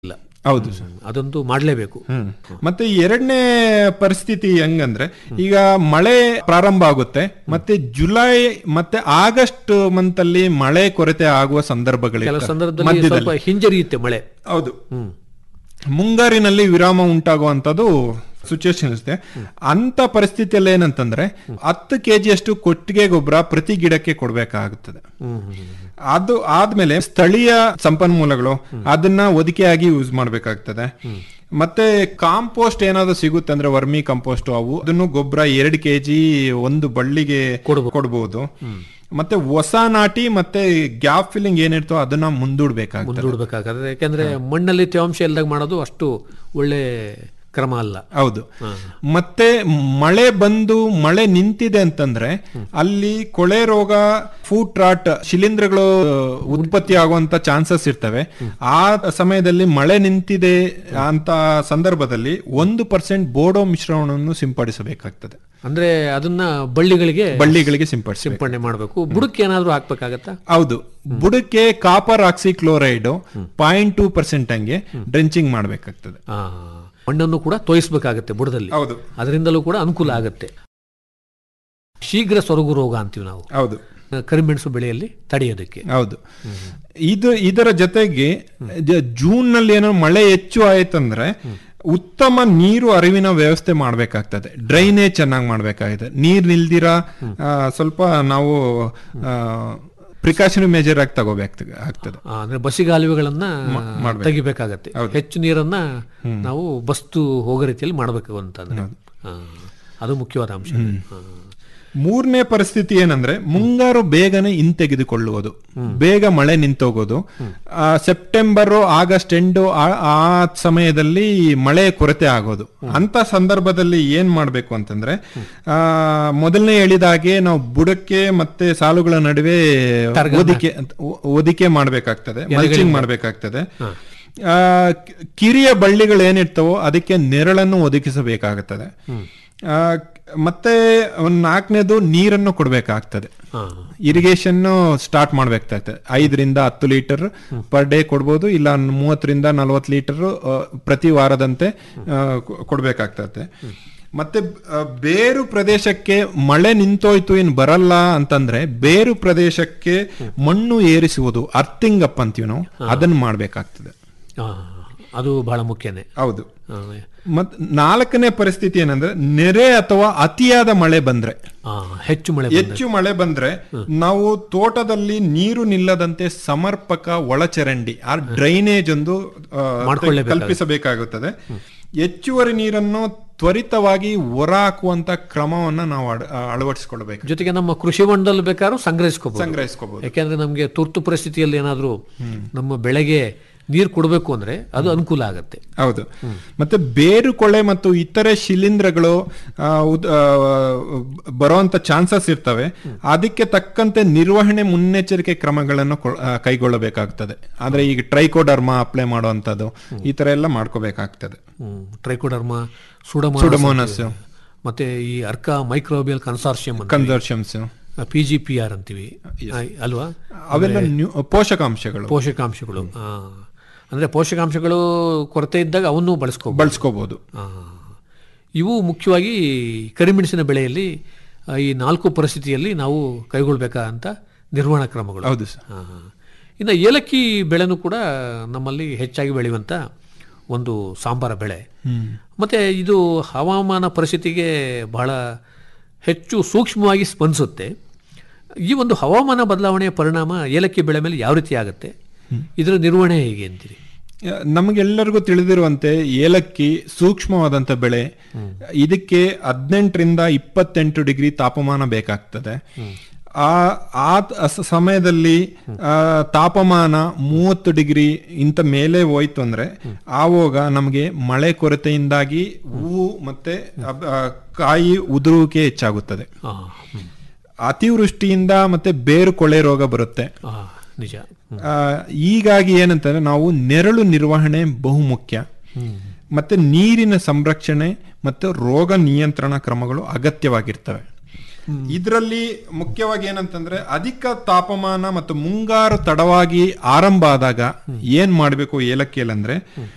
ಇಲ್ಲ ಹೌದು ಹ್ಮ್. ಅದೊಂದು ಮಾಡಲೇಬೇಕು ಹ್ಮ್ ಮತ್ತೆ ಎರಡನೇ ಪರಿಸ್ಥಿತಿ ಹೆಂಗಂದ್ರೆ ಈಗ ಮಳೆ ಪ್ರಾರಂಭ ಆಗುತ್ತೆ ಮತ್ತೆ ಜುಲೈ ಮತ್ತೆ ಆಗಸ್ಟ್ ಮಂತ್ ಅಲ್ಲಿ ಮಳೆ ಕೊರತೆ ಆಗುವ ಸಂದರ್ಭಗಳು ಕೆಲವು ಇರ್ತವೆ. ಸಂದರ್ಭದಲ್ಲಿ ಮಧ್ಯದಲ್ಲಿ ಸ್ವಲ್ಪ ಹಿಂಜರಿಯುತ್ತೆ ಮಳೆ ಹೌದು ಹ್ಮ್ ಮುಂಗಾರಿನಲ್ಲಿ ವಿರಾಮ ಉಂಟಾಗುವಂತದ್ದು ಸಿಚುವೇಶನ್ ಇರುತ್ತೆ ಅಂತ ಪರಿಸ್ಥಿತಿಯಲ್ಲಿ ಏನಂತಂದ್ರೆ ಹತ್ತು ಕೆಜಿ ಅಷ್ಟು ಕೊಟ್ಟಿಗೆ ಗೊಬ್ಬರ ಪ್ರತಿ ಗಿಡಕ್ಕೆ ಕೊಡ್ಬೇಕಾಗುತ್ತದೆ ಹ್ಮ್ ಹ್ಮ್, ಹ್ಮ್. ಅದು ಆದ್ಮೇಲೆ ಸ್ಥಳೀಯ ಸಂಪನ್ಮೂಲಗಳು ಅದನ್ನ ಒದಿಕೆಯಾಗಿ ಯೂಸ್ ಮಾಡ್ಬೇಕಾಗ್ತದೆ ಮತ್ತೆ ಕಾಂಪೋಸ್ಟ್ ಏನಾದ್ರು ಸಿಗುತ್ತೆ ಅಂದ್ರೆ ವರ್ಮಿ ಕಾಂಪೋಸ್ಟ್ ಅವು ಅದನ್ನು ಗೊಬ್ಬರ ಎರಡು ಕೆಜಿ ಒಂದು ಬಳ್ಳಿಗೆ ಕೊಡ್ಬೋದು. ಕೊಡ್ಬೋದು ಮತ್ತೆ ಹೊಸ ನಾಟಿ ಮತ್ತೆ ಗ್ಯಾಪ್ ಫಿಲ್ಲಿಂಗ್ ಏನಿರ್ತೋ ಅದನ್ನ ಮುಂದೂಡ್ಬೇಕಾಗ್ತದೆ ಮುಂದೂಡ್ಬೇಕಾಗತ್ತೆ ಯಾಕೆಂದ್ರೆ ಮಣ್ಣಲ್ಲಿ ತೇವಾಂಶ ಇಲ್ದಾಗ ಮಾಡೋದು ಅಷ್ಟು ಒಳ್ಳೆ ಕ್ರಮ ಅಲ್ಲ ಹೌದು ಮತ್ತೆ ಮಳೆ ಬಂದು ಮಳೆ ನಿಂತಿದೆ ಅಂತಂದ್ರೆ ಅಲ್ಲಿ ಕೊಳೆ ರೋಗ ಫೂಟ್ ರಾಟ್ ಶಿಲೀಂಧ್ರಗಳು ಉತ್ಪತ್ತಿ ಆಗುವಂತ ಚಾನ್ಸಸ್ ಇರ್ತವೆ ಆ ಸಮಯದಲ್ಲಿ ಮಳೆ ನಿಂತಿದೆ ಅಂತ ಸಂದರ್ಭದಲ್ಲಿ ಒಂದು ಪರ್ಸೆಂಟ್ ಬೋಡೋ ಮಿಶ್ರಣವನ್ನು ಸಿಂಪಡಿಸಬೇಕಾಗ್ತದೆ ಅಂದ್ರೆ ಅದನ್ನ ಬಳ್ಳಿಗಳಿಗೆ ಬಳ್ಳಿಗಳಿಗೆ ಸಿಂಪಡಿಸಿ ಸಿಂಪಡಣೆ ಮಾಡಬೇಕು ಬುಡಕ್ಕೆ ಏನಾದ್ರೂ ಹಾಕ್ಬೇಕಾಗತ್ತಾ ಹೌದು ಬುಡಕ್ಕೆ copper oxychloride point two percent ಹಂಗೆ ಡ್ರೆಂಚಿಂಗ್ ಮಾಡಬೇಕಾಗ್ತದೆ ಆ, ಮಣ್ಣನ್ನು ಕೂಡ ತೋಯಿಸ್ಬೇಕಾಗತ್ತೆ ಬುಡದಲ್ಲಿ ಹೌದು ಅದರಿಂದಲೂ ಕೂಡ ಅನುಕೂಲ ಆಗುತ್ತೆ ಶೀಘ್ರ ಸೊರಗು ರೋಗ ಅಂತೀವಿ ನಾವು ಹೌದು ಕರಿಮೆಣಸು ಬೆಳೆಯಲ್ಲಿ ತಡೆಯೋದಕ್ಕೆ ಹೌದು ಇದು ಇದರ ಜೊತೆಗೆ ಜ- ಜೂನ್ ನಲ್ಲಿ ಏನೋ ಮಳೆ ಹೆಚ್ಚು ಆಯ್ತಂದ್ರೆ ಉತ್ತಮ ನೀರು ಅರಿವಿನ ವ್ಯವಸ್ಥೆ ಮಾಡ್ಬೇಕಾಗ್ತದೆ ಡ್ರೈನೇಜ್ ಚೆನ್ನಾಗಿ ಮಾಡ್ಬೇಕಾಗಿದೆ ನೀರ್ ನಿಲ್ದಿರ ಆ, ಸ್ವಲ್ಪ ನಾವು ಪ್ರಿಕಾಷನರಿ ಮೆಜರ್ ಆಗಿ ತಗೋಬೇಕು ಆಗ್ತದೆ ಆ, ಅಂದ್ರೆ ಬಸಿಗಾಲುವೆಗಳನ್ನ ಮಾಡ್ಬೇಕು. ತೆಗಿಬೇಕಾಗತ್ತೆ ಹೆಚ್ಚು ನೀರನ್ನ ನಾವು ಬಸ್ತು ಹೋಗೋ ರೀತಿಯಲ್ಲಿ ಮಾಡಬೇಕು ಅಂತಂದ್ರೆ ಆ, ಅದು ಮುಖ್ಯವಾದ ಅಂಶ ಆ. ಮೂರನೇ ಪರಿಸ್ಥಿತಿ ಏನಂದ್ರೆ ಮುಂಗಾರು ಬೇಗನೆ ಹಿಂತೆಗೆದುಕೊಳ್ಳುವುದು ಬೇಗ ಮಳೆ ನಿಂತೋಗೋದು ಆ, ಸೆಪ್ಟೆಂಬರ್ ಆಗಸ್ಟ್ ಎಂಡು ಆ- ಆ ಸಮಯದಲ್ಲಿ ಮಳೆ ಕೊರತೆ ಆಗೋದು ಅಂತ ಸಂದರ್ಭದಲ್ಲಿ ಏನ್ ಮಾಡ್ಬೇಕು ಅಂತಂದ್ರೆ ಆ, ಮೊದಲನೇ ಹೇಳಿದಾಗೆ ನಾವು ಬುಡಕ್ಕೆ ಮತ್ತೆ ಸಾಲುಗಳ ನಡುವೆ ಒದಿಕೆ ಒದಿಕೆ ಮಾಡ್ಬೇಕಾಗ್ತದೆ ಮಲ್ಚಿಂಗ್ ಮಾಡ್ಬೇಕಾಗ್ತದೆ ಆ, ಕಿ- ಕಿರಿಯ ಬಳ್ಳಿಗಳು ಏನಿರ್ತವೋ ಅದಕ್ಕೆ ನೆರಳನ್ನು ಒದಗಿಸಬೇಕಾಗುತ್ತದೆ ಆ, ಮತ್ತೆ ಒಂದ್ ನಾಲ್ಕನೇದು ನೀರನ್ನು ಕೊಡ್ಬೇಕಾಗ್ತದೆ ಆ. ಇರಿಗೇಷನ್ ಸ್ಟಾರ್ಟ್ ಮಾಡ್ಬೇಕಾಗ್ತದೆ ಐದರಿಂದ ಹತ್ತು ಲೀಟರ್ ಪರ್ ಡೇ ಕೊಡ್ಬೋದು ಇಲ್ಲ ಮೂವತ್ತರಿಂದ ನಲವತ್ತು ಲೀಟರ್ ಪ್ರತಿ ವಾರದಂತೆ ಆ, ಕೊ- ಕೊಡ್ಬೇಕಾಗ್ತದೆ ಮತ್ತೆ ಆ, ಬೇರು ಪ್ರದೇಶಕ್ಕೆ ಮಳೆ ನಿಂತೋಯ್ತು ಇನ್ ಬರಲ್ಲ ಅಂತಂದ್ರೆ ಬೇರು ಪ್ರದೇಶಕ್ಕೆ ಮಣ್ಣು ಏರಿಸುವುದು ಅರ್ಥಿಂಗ್ ಅಪ್ ಅಂತೀವಿ ನಾವು ಅದನ್ನ ಮಾಡ್ಬೇಕಾಗ್ತದೆ ಆ, ಅದು ಬಹಳ ಮುಖ್ಯನೇ ಹೌದು ಆ, ಮತ್ ನಾಲ್ಕನೇ ಪರಿಸ್ಥಿತಿ ಏನಂದ್ರೆ ನೆರೆ ಅಥವಾ ಅತಿಯಾದ ಮಳೆ ಬಂದ್ರೆ ಆ, ಹೆಚ್ಚು ಮಳೆ ಬಂದ್ರೆ. ಹೆಚ್ಚು ಮಳೆ ಬಂದ್ರೆ ನಾವು ತೋಟದಲ್ಲಿ ನೀರು ನಿಲ್ಲದಂತೆ ಸಮರ್ಪಕ ಒಳಚರಂಡಿ ಆ ಡ್ರೈನೇಜ್ ಒಂದು ಆ, ಮಾಡ್ಕೊಳ್ಳೇಬೇಕಾಗುತ್ತೆ. ಕಲ್ಪಿಸಬೇಕಾಗುತ್ತದೆ ಹೆಚ್ಚುವರಿ ನೀರನ್ನು ತ್ವರಿತವಾಗಿ ಹೊರ ಹಾಕುವಂತ ಕ್ರಮವನ್ನ ನಾವು ಅಳ- ಅಳವಡಿಸಿಕೊಳ್ಬೇಕು ಜೊತೆಗೆ ನಮ್ಮ ಕೃಷಿ ಹೊಂಡದಲ್ಲಿ ಬೇಕಾದ್ರೂ ಸಂಗ್ರಹಿಸ್ಕೋಬಹುದು ಸಂಗ್ರಹಿಸ್ಕೋಬಹುದು ಯಾಕೆಂದ್ರೆ ನಮಗೆ ತುರ್ತು ಪರಿಸ್ಥಿತಿಯಲ್ಲಿ ಏನಾದ್ರೂ ನಮ್ಮ ಬೆಳೆಗೆ ನೀರು ಕೊಡಬೇಕು ಅಂದ್ರೆ ಅದು ಅನುಕೂಲ ಆಗತ್ತೆ ಹೌದು ಮತ್ತೆ ಬೇರು ಕೊಳೆ ಮತ್ತು ಇತರೆ ಶಿಲೀಂಧ್ರಗಳು ಆ, ಉದ್- ಆ, ಬರುವಂತ ಚಾನ್ಸಸ್ ಇರ್ತವೆ ಅದಕ್ಕೆ ತಕ್ಕಂತೆ ನಿರ್ವಹಣೆ ಮುನ್ನೆಚ್ಚರಿಕೆ ಕ್ರಮಗಳನ್ನು ಕೊ- ಆ, ಕೈಗೊಳ್ಳಬೇಕಾಗ್ತದೆ ಆದ್ರೆ ಈಗ ಟ್ರೈಕೋಡರ್ಮಾ ಅಪ್ಲೈ ಮಾಡುವಂತದ್ದು ಈ ತರ ಎಲ್ಲ ಮಾಡ್ಕೋಬೇಕಾಗ್ತದೆ ಟ್ರೈಕೋಡರ್ಮಾ ಸುಡಮ ಸುಡಮೋನಸ್ ಮತ್ತೆ ಈ Arka microbial consortium consortiums P G P R ಅಂತೀವಿ ಆ, ಅಲ್ವಾ ಅವೆಲ್ಲ ನ್ಯೂ- ಪೋಷಕಾಂಶಗಳು ಪೋಷಕಾಂಶಗಳು ಆ. ಅಂದ್ರೆ ಪೋಷಕಾಂಶಗಳು ಕೊರತೆ ಇದ್ದಾಗ ಅವನ್ನು ಬಳಸ್ಕೋಬಹುದು ಬಳಸ್ಕೋಬಹುದು ಆ. ಇವು ಮುಖ್ಯವಾಗಿ ಕರಿಮೆಣಸಿನ ಬೆಳೆಯಲ್ಲಿ ಆ, ಈ ನಾಲ್ಕು ಪರಿಸ್ಥಿತಿಯಲ್ಲಿ ನಾವು ಕೈಗೊಳ್ಬೇಕಾದಂಥ ನಿರ್ವಹಣಾ ಕ್ರಮಗಳು ಹೌದು ಸರ್ ಆ. ಇನ್ನು ಏಲಕ್ಕಿ ಬೆಳೆನೂ ಕೂಡ ನಮ್ಮಲ್ಲಿ ಹೆಚ್ಚಾಗಿ ಬೆಳೆಯುವಂಥ ಒಂದು ಸಾಂಬಾರ ಬೆಳೆ ಮತ್ತೆ ಇದು ಹವಾಮಾನ ಪರಿಸ್ಥಿತಿಗೆ ಬಹಳ ಹೆಚ್ಚು ಸೂಕ್ಷ್ಮವಾಗಿ ಸ್ಪಂದಿಸುತ್ತೆ ಈ ಒಂದು ಹವಾಮಾನ ಬದಲಾವಣೆಯ ಪರಿಣಾಮ ಏಲಕ್ಕಿ ಬೆಳೆ ಮೇಲೆ ಯಾವ ರೀತಿ ಆಗುತ್ತೆ ಇದರ ನಿರ್ವಹಣೆ ಹೇಗೆ ಅಂತೀರಿ ನಮಗೆಲ್ಲರಿಗೂ ತಿಳಿದಿರುವಂತೆ ಏಲಕ್ಕಿ ಸೂಕ್ಷ್ಮವಾದಂತ ಬೆಳೆ ಇದಕ್ಕೆ ಹದಿನೆಂಟರಿಂದ ಇಪ್ಪತ್ತೆಂಟು ಡಿಗ್ರಿ ತಾಪಮಾನ ಬೇಕಾಗ್ತದೆ ಆ ಆ ತ- ಸಮಯದಲ್ಲಿ ಆ, ತಾಪಮಾನ ಮೂವತ್ತು ಡಿಗ್ರಿ ಇಂತ ಮೇಲೆ ಹೋಯ್ತು ಅಂದ್ರೆ ಆವಾಗ ನಮಗೆ ಮಳೆ ಕೊರತೆಯಿಂದಾಗಿ ಹೂವು ಮತ್ತೆ ಅಬ್- ಆ, ಕಾಯಿ ಉದುರುವಿಕೆ ಹೆಚ್ಚಾಗುತ್ತದೆ ಆ, ಹ್ಮ್. ಅತಿವೃಷ್ಟಿಯಿಂದ ಮತ್ತೆ ಬೇರು ಕೊಳೆ ರೋಗ ಬರುತ್ತೆ ಆ, ನಿಜ ಆ, ಹೀಗಾಗಿ ಏನಂತಂದ್ರೆ ನಾವು ನೆರಳು ನಿರ್ವಹಣೆ ಬಹುಮುಖ್ಯ ಮತ್ತೆ ನೀರಿನ ಸಂರಕ್ಷಣೆ ಮತ್ತು ರೋಗ ನಿಯಂತ್ರಣ ಕ್ರಮಗಳು ಅಗತ್ಯವಾಗಿರ್ತವೆ ಇದರಲ್ಲಿ ಮುಖ್ಯವಾಗಿ ಏನಂತಂದ್ರೆ ಅಧಿಕ ತಾಪಮಾನ ಮತ್ತು ಮುಂಗಾರು ತಡವಾಗಿ ಆರಂಭ ಆದಾಗ ಏನ್ ಮಾಡಬೇಕು ಏಲಕ್ಕಿಯಲ್ಲಿ ಅಂದ್ರೆ